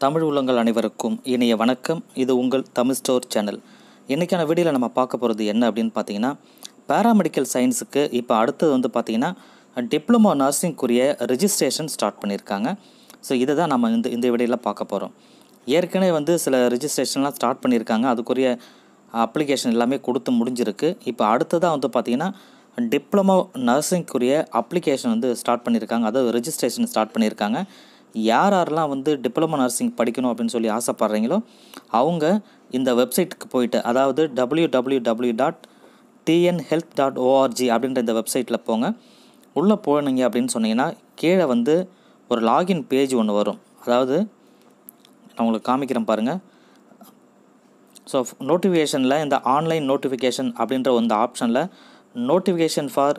தமிழ் உள்ளங்கள் அனைவருக்கும் இனிய வணக்கம் இது உங்கள் தமிழ் ஸ்டோர் சேனல் இன்றைக்கான வீடியோவில் நம்ம பார்க்க போகிறது என்ன அப்படின்னு பார்த்தீங்கன்னா பேராமெடிக்கல் சயின்ஸுக்கு இப்போ அடுத்தது வந்து பார்த்தீங்கன்னா டிப்ளமோ நர்சிங்க்குரிய ரிஜிஸ்ட்ரேஷன் ஸ்டார்ட் பண்ணியிருக்காங்க ஸோ இதை தான் நம்ம இந்த இந்த வீடியோவில் பார்க்க போகிறோம் ஏற்கனவே வந்து சில ரிஜிஸ்ட்ரேஷன்லாம் ஸ்டார்ட் பண்ணியிருக்காங்க அதுக்குரிய அப்ளிகேஷன் எல்லாமே கொடுத்து முடிஞ்சிருக்கு இப்போ அடுத்ததாக வந்து பார்த்தீங்கன்னா டிப்ளமோ நர்சிங்க்குரிய அப்ளிகேஷன் வந்து ஸ்டார்ட் பண்ணியிருக்காங்க அதாவது ரெஜிஸ்ட்ரேஷன் ஸ்டார்ட் பண்ணியிருக்காங்க யார் யாரெல்லாம் வந்து டிப்ளமோ நர்சிங் படிக்கணும் அப்படின்னு சொல்லி ஆசைப்பட்றீங்களோ அவங்க இந்த வெப்சைட்டுக்கு போயிட்டு அதாவது W W W dot TN health dot ORG அப்படின்ற இந்த வெப்சைட்டில் போங்க உள்ளே போனீங்க அப்படின்னு சொன்னீங்கன்னா கீழே வந்து ஒரு லாகின் பேஜ் ஒன்று வரும் அதாவது நான் உங்களுக்கு காமிக்கிறேன் பாருங்கள் ஸோ நோட்டிஃபிகேஷனில் இந்த ஆன்லைன் நோட்டிஃபிகேஷன் அப்படின்ற இந்த ஆப்ஷனில் நோட்டிஃபிகேஷன் ஃபார்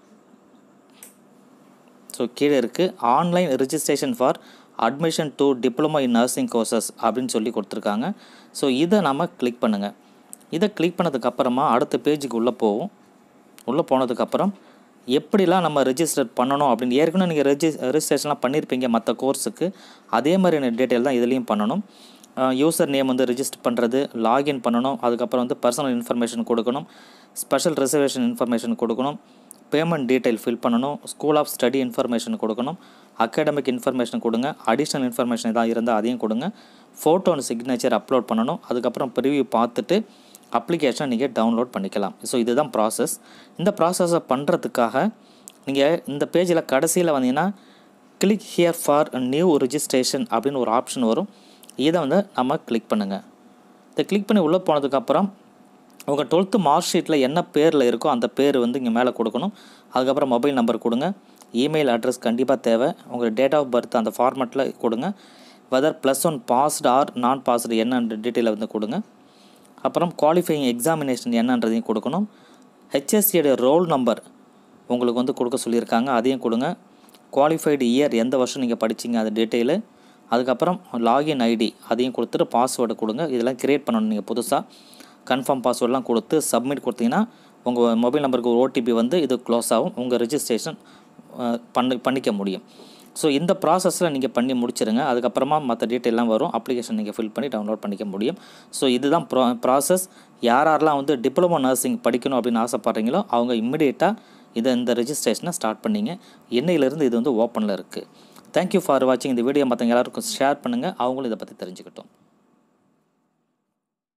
ஸோ கீழே இருக்குது online registration for admission to diploma in nursing courses அப்படின்னு சொல்லி கொடுத்துருக்காங்க ஸோ இதை நம்ம கிளிக் பண்ணுங்கள் இதை கிளிக் பண்ணதுக்கப்புறமா அடுத்த பேஜுக்கு உள்ளே போவோம் உள்ளே போனதுக்கப்புறம் எப்படிலாம் நம்ம ரெஜிஸ்டர் பண்ணணும் அப்படின்னு ஏற்கனவே நீங்கள் ரெஜி ரெஜிஸ்ட்ரேஷன்லாம் பண்ணியிருப்பீங்க மற்ற கோர்ஸுக்கு அதே மாதிரியான டீட்டெயில் தான் இதுலேயும் பண்ணணும் யூசர் நேம் வந்து ரிஜிஸ்டர் பண்ணுறது லாகின் பண்ணணும் அதுக்கப்புறம் வந்து பர்சனல் இன்ஃபர்மேஷன் கொடுக்கணும் ஸ்பெஷல் ரிசர்வேஷன் இன்ஃபர்மேஷன் கொடுக்கணும் பேமெண்ட் டீட்டெயில் ஃபில் பண்ணணும் ஸ்கூல் ஆஃப் ஸ்டடி இன்ஃபர்மேஷன் கொடுக்கணும் அகாடமிக் இன்ஃபர்மேஷன் கொடுங்க அடிஷ்னல் இன்ஃபர்மேஷன் எதாவது இருந்தால் அதையும் கொடுங்க ஃபோட்டோ அண்ட் சிக்னேச்சர் அப்லோட் பண்ணணும் அதுக்கப்புறம் ப்ரிவியூ பார்த்துட்டு அப்ளிகேஷனை நீங்கள் டவுன்லோட் பண்ணிக்கலாம் ஸோ இதுதான் ப்ராசஸ் இந்த ப்ராசஸை பண்ணுறதுக்காக நீங்கள் இந்த பேஜில் கடைசியில் வந்தீங்கன்னா click here for new registration அப்படின்னு ஒரு ஆப்ஷன் வரும் இதை வந்து நம்ம கிளிக் பண்ணுங்கள் இதை கிளிக் பண்ணி உள்ளே போனதுக்கப்புறம் உங்கள் டுவெல்த்து மார்க் ஷீட்டில் என்ன பேரில் இருக்கோ அந்த பேர் வந்து இங்கே மேலே கொடுக்கணும் அதுக்கப்புறம் மொபைல் நம்பர் கொடுங்க இமெயில் அட்ரஸ் கண்டிப்பாக தேவை உங்கள் டேட் ஆஃப் பர்த் அந்த ஃபார்மெட்டில் கொடுங்க whether plus one passed or non passed என்னன்ற டீட்டெயிலை வந்து கொடுங்க அப்புறம் குவாலிஃபையிங் எக்ஸாமினேஷன் என்னன்றதையும் கொடுக்கணும் ஹெச்எஸ்சியோட ரோல் நம்பர் உங்களுக்கு வந்து கொடுக்க சொல்லியிருக்காங்க அதையும் கொடுங்க குவாலிஃபைடு இயர் எந்த வருஷம் நீங்கள் படிச்சிங்க அது டீட்டெயிலு அதுக்கப்புறம் லாகின் ஐடி அதையும் கொடுத்துட்டு பாஸ்வேர்டு கொடுங்க இதெல்லாம் க்ரியேட் பண்ணணும் நீங்கள் புதுசாக கன்ஃபார்ம் பாஸ்வேர்டெலாம் கொடுத்து சப்மிட் கொடுத்தீங்கன்னா உங்கள் மொபைல் நம்பருக்கு ஒரு ஓடிபி வந்து இது க்ளோஸ் ஆகும் உங்கள் ரிஜிஸ்ட்ரேஷன் பண்ணி பண்ணிக்க முடியும் ஸோ இந்த ப்ராசஸில் நீங்கள் பண்ணி முடிச்சிருங்க அதுக்கப்புறமா மற்ற டீட்டெயிலாம் வரும் அப்ளிகேஷன் நீங்கள் ஃபில் பண்ணி டவுன்லோட் பண்ணிக்க முடியும் ஸோ இதுதான் ப்ரா ப்ராசஸ் யார் யாரெல்லாம் வந்து டிப்ளமோ நர்சிங் படிக்கணும் அப்படின்னு ஆசைப்பட்றீங்களோ அவங்க இம்மிடியேட்டாக இதை இந்த ரெஜிஸ்ட்ரேஷனை ஸ்டார்ட் பண்ணிங்க என்னையிலேருந்து இது வந்து ஓப்பனில் இருக்குது தேங்க்யூ ஃபார் வாட்சிங் இந்த வீடியோ மற்றவங்க எல்லாருக்கும் ஷேர் பண்ணுங்கள் அவங்களும் இதை பற்றி தெரிஞ்சுக்கிட்டோம்